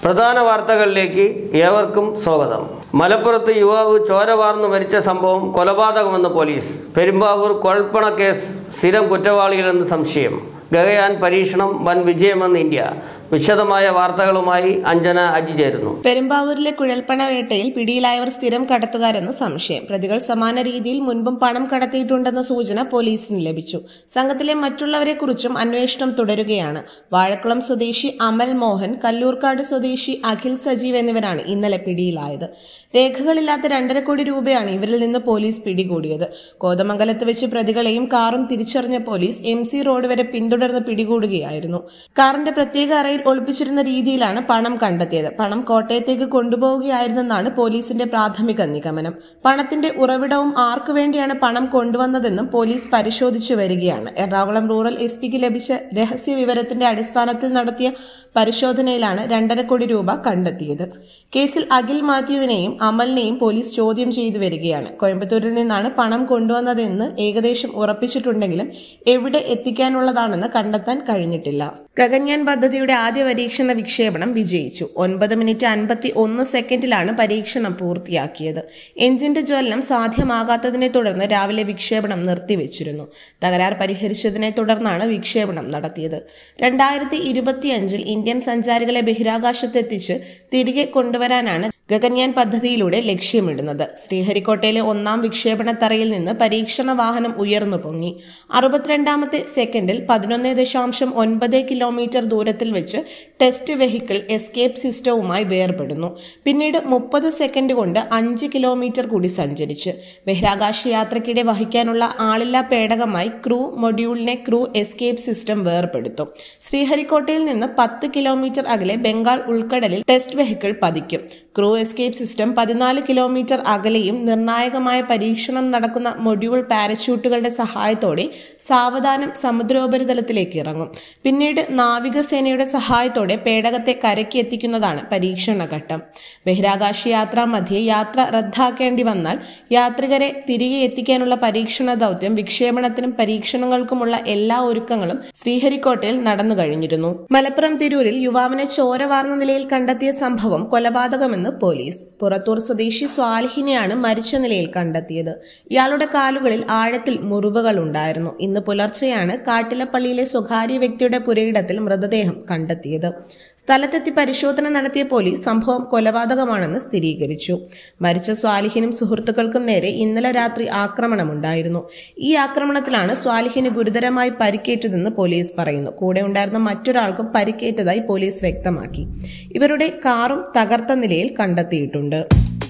പ്രധാന വാർത്തകളിലേക്ക് ഏവർക്കും സ്വാഗതം മലപ്പുറത്ത് യുവാവ് ചോര വാർന്നു മരിച്ച സംഭവം കൊലപാതകമെന്ന് പോലീസ് പെരുമ്പാവൂർ കൊഴൽപ്പണ കേസ് സ്ഥിരം കുറ്റവാളികളെന്ന് സംശയം ഗഗയാൻ പരീക്ഷണം വൻ വിജയമെന്ന് ഇന്ത്യ വിശദമായ വാർത്തകളുമായി അഞ്ജന അജി ചേരുന്നു പെരുമ്പാവൂരിലെ കുഴൽപ്പണ വേട്ടയിൽ പിടിയിലായവർ സ്ഥിരം കടത്തുകാരെന്ന് സംശയം പ്രതികൾ സമാന രീതിയിൽ മുൻപും പണം കടത്തിയിട്ടുണ്ടെന്ന സൂചന പോലീസിന് ലഭിച്ചു സംഘത്തിലെ മറ്റുള്ളവരെക്കുറിച്ചും അന്വേഷണം തുടരുകയാണ് വാഴക്കുളം സ്വദേശി അമൽ മോഹൻ കല്ലൂർക്കാട് സ്വദേശി അഖിൽ സജീവ് എന്നിവരാണ് ഇന്നലെ പിടിയിലായത് രേഖകളില്ലാത്ത രണ്ടര കോടി രൂപയാണ് ഇവരിൽ നിന്ന് പോലീസ് പിടികൂടിയത് കോതമംഗലത്ത് വെച്ച് പ്രതികളെയും കാറും തിരിച്ചറിഞ്ഞ പോലീസ് എം സി റോഡ് വരെ പിന്തുടർന്ന് പിടികൂടുകയായിരുന്നു കാറിന്റെ പ്രത്യേക അറയിൽ ഒളിപ്പിച്ചിരുന്ന രീതിയിലാണ് പണം കണ്ടെത്തിയത് പണം കോട്ടയത്തേക്ക് കൊണ്ടുപോവുകയായിരുന്നെന്നാണ് പോലീസിന്റെ പ്രാഥമിക നിഗമനം പണത്തിന്റെ ഉറവിടവും ആർക്കു വേണ്ടിയാണ് പണം കൊണ്ടുവന്നതെന്നും പോലീസ് പരിശോധിച്ചു വരികയാണ് എറണാകുളം റൂറൽ എസ് പിക്ക് ലഭിച്ച രഹസ്യ വിവരത്തിന്റെ അടിസ്ഥാനത്തിൽ നടത്തിയ പരിശോധനയിലാണ് രണ്ടര കോടി രൂപ കണ്ടെത്തിയത് കേസിൽ അഖിൽ മാത്യുവിനെയും അമലിനെയും പോലീസ് ചോദ്യം ചെയ്തു വരികയാണ് കോയമ്പത്തൂരിൽ നിന്നാണ് പണം കൊണ്ടുവന്നതെന്ന് ഏകദേശം ഉറപ്പിച്ചിട്ടുണ്ടെങ്കിലും എവിടെ എത്തിക്കാനുള്ളതാണെന്ന് കണ്ടെത്താൻ കഴിഞ്ഞിട്ടില്ല ഗഗൻയാൻ പദ്ധതിയുടെ ആദ്യ പരീക്ഷണ വിക്ഷേപണം വിജയിച്ചു ഒൻപത് മിനിറ്റ് അൻപത്തി ഒന്ന് സെക്കൻഡിലാണ് പരീക്ഷണം പൂർത്തിയാക്കിയത് എഞ്ചിന്റെ ജ്വലനം സാധ്യമാകാത്തതിനെ തുടർന്ന് രാവിലെ വിക്ഷേപണം നിർത്തിവെച്ചിരുന്നു തകരാർ പരിഹരിച്ചതിനെ തുടർന്നാണ് വിക്ഷേപണം നടത്തിയത് രണ്ടായിരത്തി ഇരുപത്തിയഞ്ചിൽ ഇന്ത്യൻ സഞ്ചാരികളെ ബഹിരാകാശത്തെത്തിച്ച് തിരികെ കൊണ്ടുവരാനാണ് ഗഗൻയാൻ പദ്ധതിയിലൂടെ ലക്ഷ്യമിടുന്നത് ശ്രീഹരിക്കോട്ടയിലെ ഒന്നാം വിക്ഷേപണ തറയിൽ നിന്ന് പരീക്ഷണ വാഹനം ഉയർന്നു പൊങ്ങി അറുപത്തിരണ്ടാമത്തെ സെക്കൻഡിൽ പതിനൊന്ന് ദശാംശം ഒൻപത് കിലോമീറ്റർ ദൂരത്തിൽ വെച്ച് ടെസ്റ്റ് വെഹിക്കിൾ എസ്കേപ്പ് സിസ്റ്റവുമായി വേർപെടുന്നു പിന്നീട് മുപ്പത് സെക്കൻഡ് കൊണ്ട് അഞ്ച് കിലോമീറ്റർ കൂടി സഞ്ചരിച്ച് ബഹിരാകാശ യാത്രയ്ക്കിടെ വഹിക്കാനുള്ള ആളില്ലാ പേടകമായി ക്രൂ മൊഡ്യൂളിനെ ക്രൂ എസ്കേപ്പ് സിസ്റ്റം വേർപെടുത്തും ശ്രീഹരിക്കോട്ടയിൽ നിന്ന് പത്ത് കിലോമീറ്റർ അകലെ ബംഗാൾ ഉൾക്കടലിൽ ടെസ്റ്റ് വെഹിക്കിൾ പതിക്കും ക്രൂ എസ്കേപ്പ് സിസ്റ്റം പതിനാല് കിലോമീറ്റർ അകലെയും നിർണായകമായ പരീക്ഷണം നടക്കുന്ന മൊഡ്യൂൾ പാരച്യൂട്ടുകളുടെ സഹായത്തോടെ സാവധാനം സമുദ്രോപരിതലത്തിലേക്ക് ഇറങ്ങും പിന്നീട് നാവികസേനയുടെ സഹായത്തോടെ പേടകത്തെ കരയ്ക്ക് എത്തിക്കുന്നതാണ് പരീക്ഷണ ഘട്ടം ബഹിരാകാശ യാത്രാ മധ്യേ യാത്ര റദ്ദാക്കേണ്ടി വന്നാൽ യാത്രികരെ തിരികെ എത്തിക്കാനുള്ള പരീക്ഷണ ദൗത്യം വിക്ഷേപണത്തിനും പരീക്ഷണങ്ങൾക്കുമുള്ള എല്ലാ ഒരുക്കങ്ങളും ശ്രീഹരിക്കോട്ടയിൽ നടന്നു കഴിഞ്ഞിരുന്നു മലപ്പുറം തിരൂരിൽ യുവാവിനെ ചോര വാർന്ന നിലയിൽ കണ്ടെത്തിയ സംഭവം കൊലപാതകമെന്ന് പോലീസ് പുറത്തൂർ സ്വദേശി സ്വാലിഹിനെയാണ് മരിച്ച നിലയിൽ കണ്ടെത്തിയത് ഇയാളുടെ കാലുകളിൽ ആഴത്തിൽ മുറിവുകൾ ഉണ്ടായിരുന്നു ഇന്ന് പുലർച്ചെയാണ് കാട്ടിലപ്പള്ളിയിലെ സ്വകാര്യ വ്യക്തിയുടെ പുരയിടത്തിൽ മൃതദേഹം കണ്ടെത്തിയത് സ്ഥലത്തെത്തി പരിശോധന നടത്തിയ പോലീസ് സംഭവം കൊലപാതകമാണെന്ന് സ്ഥിരീകരിച്ചു മരിച്ച സ്വാലിഹിനും സുഹൃത്തുക്കൾക്കും നേരെ ഇന്നലെ രാത്രി ആക്രമണമുണ്ടായിരുന്നു ഈ ആക്രമണത്തിലാണ് സ്വാലിഹിന് ഗുരുതരമായി പരിക്കേറ്റതെന്ന് പോലീസ് പറയുന്നു കൂടെ ഉണ്ടായിരുന്ന മറ്റൊരാൾക്കും പരിക്കേറ്റതായി പോലീസ് വ്യക്തമാക്കി ഇവരുടെ കാറും തകർത്ത നിലയിൽ കണ്ടെത്തിയിട്ടുണ്ട്